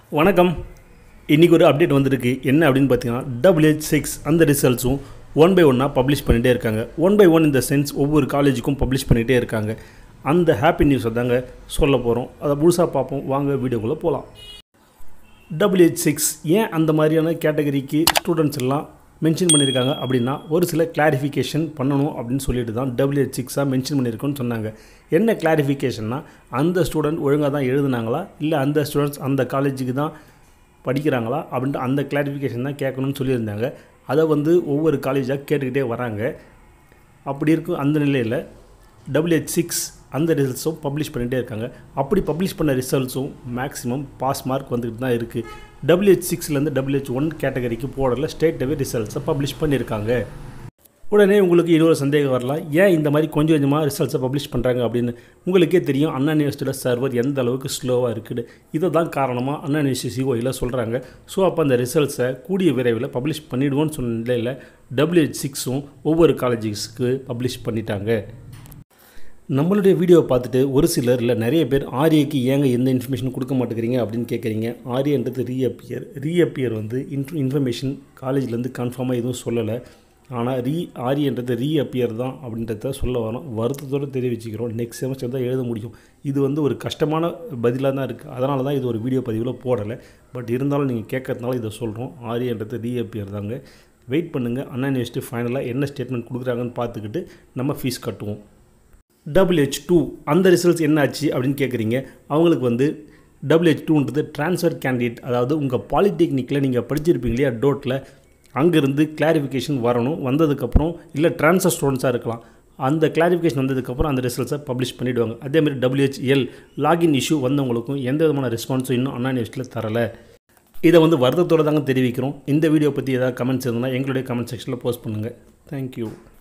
வணக்கம் இன்றைக்கி ஒரு அப்டேட் வந்திருக்கு என்ன அப்படின்னு பார்த்தீங்கன்னா டபிள்யூஹெச் சிக்ஸ் அந்த ரிசல்ட்ஸும் ஒன் பை ஒன்னாக பப்ளிஷ் பண்ணிகிட்டே இருக்காங்க ஒன் பை ஒன் இந்த சென்ஸ் ஒவ்வொரு காலேஜுக்கும் பப்ளிஷ் பண்ணிகிட்டே இருக்காங்க அந்த ஹாப்பி நியூஸை தாங்க சொல்ல போகிறோம் அதை முழுசாக பார்ப்போம் வாங்க வீடியோக்குள்ளே போகலாம் டபிள்யூஹெச் சிக்ஸ் ஏன் அந்த மாதிரியான கேட்டகரிக்கு ஸ்டூடெண்ட்ஸ் எல்லாம் மென்ஷன் பண்ணியிருக்காங்க அப்படின்னா ஒரு சில கிளாரிஃபிகேஷன் பண்ணணும் அப்படின்னு சொல்லிட்டு தான் டபிள்யூஹெச் சிக்ஸாக மென்ஷன் பண்ணியிருக்கோன்னு சொன்னாங்க என்ன கிளாரிஃபிகேஷன்னா அந்த ஸ்டூடெண்ட் ஒழுங்காக தான் எழுதுனாங்களா இல்லை அந்த ஸ்டூடெண்ட்ஸ் அந்த காலேஜுக்கு தான் படிக்கிறாங்களா அப்படின்ட்டு அந்த கிளாரிஃபிகேஷன் தான் கேட்கணும்னு சொல்லியிருந்தாங்க அதை வந்து ஒவ்வொரு காலேஜாக கேட்டுக்கிட்டே வராங்க அப்படி இருக்கும் அந்த நிலையில் டபிள்யூஹெச் சிக்ஸ் அந்த ரிசல்ட்ஸும் பப்ளிஷ் பண்ணிகிட்டே இருக்காங்க அப்படி பப்ளிஷ் பண்ண ரிசல்ட்ஸும் மேக்ஸிமம் பாஸ் மார்க் வந்துக்கிட்டு தான் இருக்குது டபிள்யூஹெச் சிக்ஸ்லேருந்து டபிள்யூஹெச் ஒன் கேட்டகரிக்கு போடல ஸ்டேட்டவே ரிசல்ட்ஸை பப்ளிஷ் பண்ணியிருக்காங்க உடனே உங்களுக்கு இன்னொரு சந்தேகம் வரலாம் ஏன் இந்த மாதிரி கொஞ்சம் கொஞ்சமாக ரிசல்ட்ஸை பப்ளிஷ் பண்ணுறாங்க அப்படின்னு உங்களுக்கே தெரியும் அண்ணா யூனிவர்சிட்டியில் சர்வர் எந்த அளவுக்கு ஸ்லோவாக இருக்குது இதை தான் காரணமாக அண்ணா யூனிவர்சிட்டி சிஓயில் சொல்கிறாங்க ஸோ அப்போ அந்த ரிசல்ட்ஸை கூடிய விரைவில் பப்ளிஷ் பண்ணிவிடுவோன்னு சொன்ன நிலையில் டபிள்யூஹெச் சிக்ஸும் ஒவ்வொரு காலேஜஸ்க்கு பப்ளிஷ் பண்ணிட்டாங்க நம்மளுடைய வீடியோவை பார்த்துட்டு ஒரு சிலர் இல்லை நிறைய பேர் ஆரியக்கு ஏங்க எந்த இன்ஃபர்மேஷன் கொடுக்க மாட்டேங்கிறீங்க அப்படின்னு கேட்குறீங்க ஆரியன்றது ரீஅப்பியர் ரீஅப்பியர் வந்து இன்ஃப் இன்ஃபர்மேஷன் காலேஜ்லேருந்து கன்ஃபார்மாக எதுவும் சொல்லலை ஆனால் ரீ ஆரியன்றது ரீஅப்பியர் தான் அப்படின்றத சொல்ல வரோம் வருத்தத்தோடு தெரிவிச்சுக்கிறோம் நெக்ஸ்ட் செமஸ்டர் தான் எழுத முடியும் இது வந்து ஒரு கஷ்டமான பதிலாக தான் இருக்குது அதனால தான் இது ஒரு வீடியோ பதிவில் போடலை பட் இருந்தாலும் நீங்கள் கேட்கறதுனால இதை சொல்கிறோம் ஆரியன்றது ரீஅப்பியர் தாங்க வெயிட் பண்ணுங்கள் அண்ணா யூனிவர்சிட்டி ஃபைனலாக என்ன ஸ்டேட்மெண்ட் கொடுக்குறாங்கன்னு பார்த்துக்கிட்டு நம்ம ஃபீஸ் கட்டுவோம் டபிள்யூஹெச் டூ அந்த ரிசல்ட்ஸ் என்னாச்சு அப்படின்னு கேட்குறீங்க அவங்களுக்கு வந்து டபிள்யூஹெச் டூன்றது ட்ரான்ஸ்ஃபர் கேண்டிடேட் அதாவது உங்கள் பாலிடெக்னிக்கில் நீங்கள் படிச்சிருப்பீங்க இல்லையா டோட்டில் அங்கேருந்து கிளாரிஃபிகேஷன் வரணும் வந்ததுக்கப்புறம் இல்லை ட்ரான்ஸ்ஃபர் ஸ்டூடெண்ட்ஸாக இருக்கலாம் அந்த கிளாரிஃபிகேஷன் வந்ததுக்கப்புறம் அந்த ரிசல்ட்ஸை பப்ளிஷ் பண்ணிவிடுவாங்க அதேமாதிரி டபிள்யூஹெச்எல் லாகின் இஷ்யூ வந்தவங்களுக்கும் எந்த விதமான ரெஸ்பான்ஸும் இன்னும் அண்ணா யூனிவர்சிட்டியில் தரலை இதை வந்து வருத்தத்தோடு தாங்க தெரிவிக்கிறோம் இந்த வீடியோ பற்றி ஏதாவது கமெண்ட்ஸ் இருந்தால் எங்களுடைய கமெண்ட் செக்ஷனில் போஸ்ட் பண்ணுங்கள் தேங்க்யூ